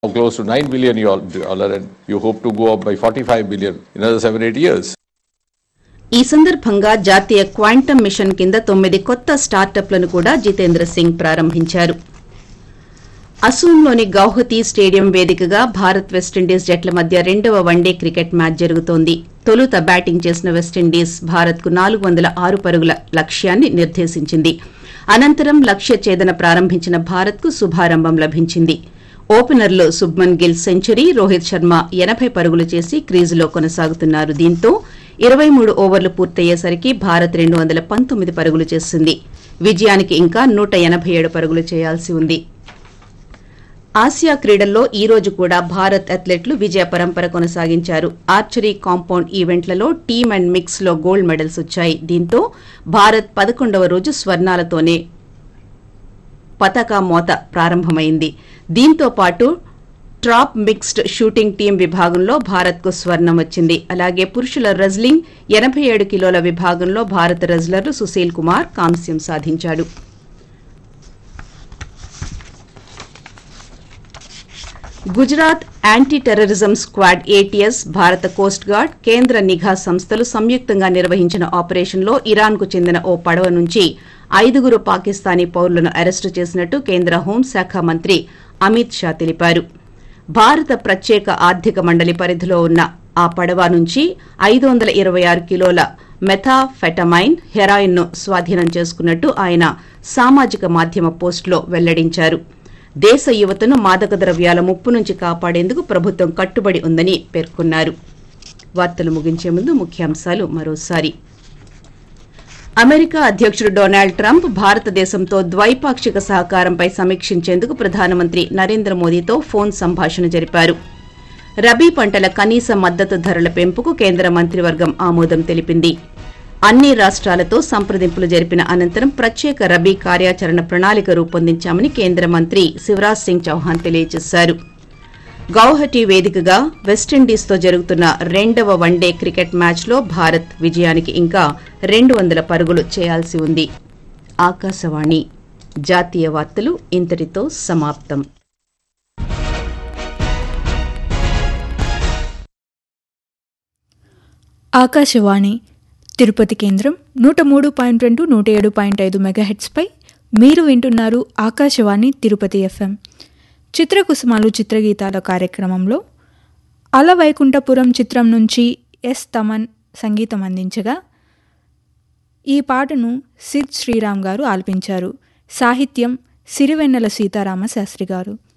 close to 9 billion dollar and you hope to go up by 45 billion in another 7 8 years ఈ సందర్భంగా జాతీయ quantum mission కింద తొమ్మిది కొత్త స్టార్టప్లను కూడా జితేంద్ర సింగ్ ప్రారంభించారు అసోంలోని గౌహతి స్టేడియం వేదికగా భారత్ వెస్టిండీస్ జట్ల మధ్య రెండవ వన్డే క్రికెట్ మ్యాచ్ జరుగుతోంది తొలుత బ్యాటింగ్ చేసిన వెస్టిండీస్ భారత్కు నాలుగు వందల ఆరు పరుగుల లక్ష్యాన్ని నిర్దేశించింది అనంతరం లక్ష్య ఛేదన ప్రారంభించిన భారత్కు శుభారంభం లభించింది ఓపెనర్లు శుభ్మన్ గిల్ సెంచరీ రోహిత్ శర్మ ఎనభై పరుగులు చేసి క్రీజులో కొనసాగుతున్నారు దీంతో ఇరవై మూడు ఓవర్లు పూర్తయ్యేసరికి భారత్ రెండు వందల పంతొమ్మిది పరుగులు చేసింది విజయానికి ఇంకా నూట ఎనభై ఏడు పరుగులు చేయాల్సి ఉంది ఆసియా క్రీడల్లో ఈ రోజు కూడా భారత్ అథ్లెట్లు విజయ పరంపర కొనసాగించారు ఆర్చరీ కాంపౌండ్ ఈవెంట్లలో టీమ్ అండ్ మిక్స్ లో గోల్డ్ మెడల్స్ వచ్చాయి దీంతో భారత్ పదకొండవ రోజు స్వర్ణాలతోనే పతాక మోత ప్రారంభమైంది దీంతో పాటు ట్రాప్ మిక్స్డ్ షూటింగ్ టీం విభాగంలో భారత్కు స్వర్ణం వచ్చింది అలాగే పురుషుల రెజ్లింగ్ ఎనభై ఏడు కిలోల విభాగంలో భారత రెజ్లర్ సుశీల్ కుమార్ కాంస్యం సాధించాడు Gujarat anti terrorism squad ATS భారత కోస్ట్ గార్డ్ కేంద్ర నిఘా సంస్థలు సంయుక్తంగా నిర్వహించిన ఆపరేషన్లో ఇరాన్కు చెందిన ఓ పడవ నుంచి ఐదుగురు పాకిస్తానీ పౌరులను అరెస్టు చేసినట్టు కేంద్ర హోంశాఖ మంత్రి అమిత్ షా తెలిపారు భారత ప్రత్యేక ఆర్థిక మండలి పరిధిలో ఉన్న ఆ పడవ నుంచి ఐదు వందల ఇరవై ఆరు కిలోల మెథాఫెటమైన్ హెరాయిన్ ను స్వాధీనం చేసుకున్నట్టు ఆయన సామాజిక మాధ్యమ పోస్టులో వెల్లడించారు దేశ యువతను మాదక ద్రవ్యాల ముప్పు నుంచి కాపాడేందుకు ప్రభుత్వం కట్టుబడి ఉందని పేర్కొన్నారు వార్తలు ముగించే ముందు ముఖ్యాంశాలు మరోసారి అమెరికా అధ్యకుడు డొనాల్డ్ ట్రంప్ భారతదేశంతో ద్వైపాక్షిక సహకారంపై సమీక్షించేందుకు ప్రధానమంత్రి నరేంద్ర మోదీతో ఫోన్ సంభాషణ జరిపారు రబీ పంటల కనీస మద్దతు ధరల పెంపుకు కేంద్ర మంత్రివర్గం ఆమోదం తెలిపింది అన్ని రాష్ట్రాలతో సంప్రదింపులు జరిపిన అనంతరం ప్రత్యేక రబీ కార్యాచరణ ప్రణాళిక రూపొందించామని కేంద్ర మంత్రి శివరాజ్ సింగ్ చౌహాన్ తెలియజేశారు గౌహటి వేదికగా వెస్టిండీస్తో జరుగుతున్న రెండవ వన్డే క్రికెట్ మ్యాచ్లో భారత్ విజయానికి ఇంకా రెండు వందల పరుగులు చేయాల్సి ఉంది ఆకాశవాణి జాతీయ వార్తలు ఇంతటితో సమాప్తం ఆకాశవాణి తిరుపతి కేంద్రం నూట మూడు పాయింట్ రెండు నూట ఏడు పాయింట్ ఐదు మెగాహెట్స్పై మీరు వింటున్నారు ఆకాశవాణి తిరుపతి ఎఫ్ఎం చిత్రకుసుమాలు చిత్రగీతాల కార్యక్రమంలో అలవైకుంఠపురం చిత్రం నుంచి ఎస్ తమన్ సంగీతం అందించగా ఈ పాటను సిద్ శ్రీరామ్ గారు ఆలపించారు సాహిత్యం సిరివెన్నెల సీతారామ శాస్త్రి గారు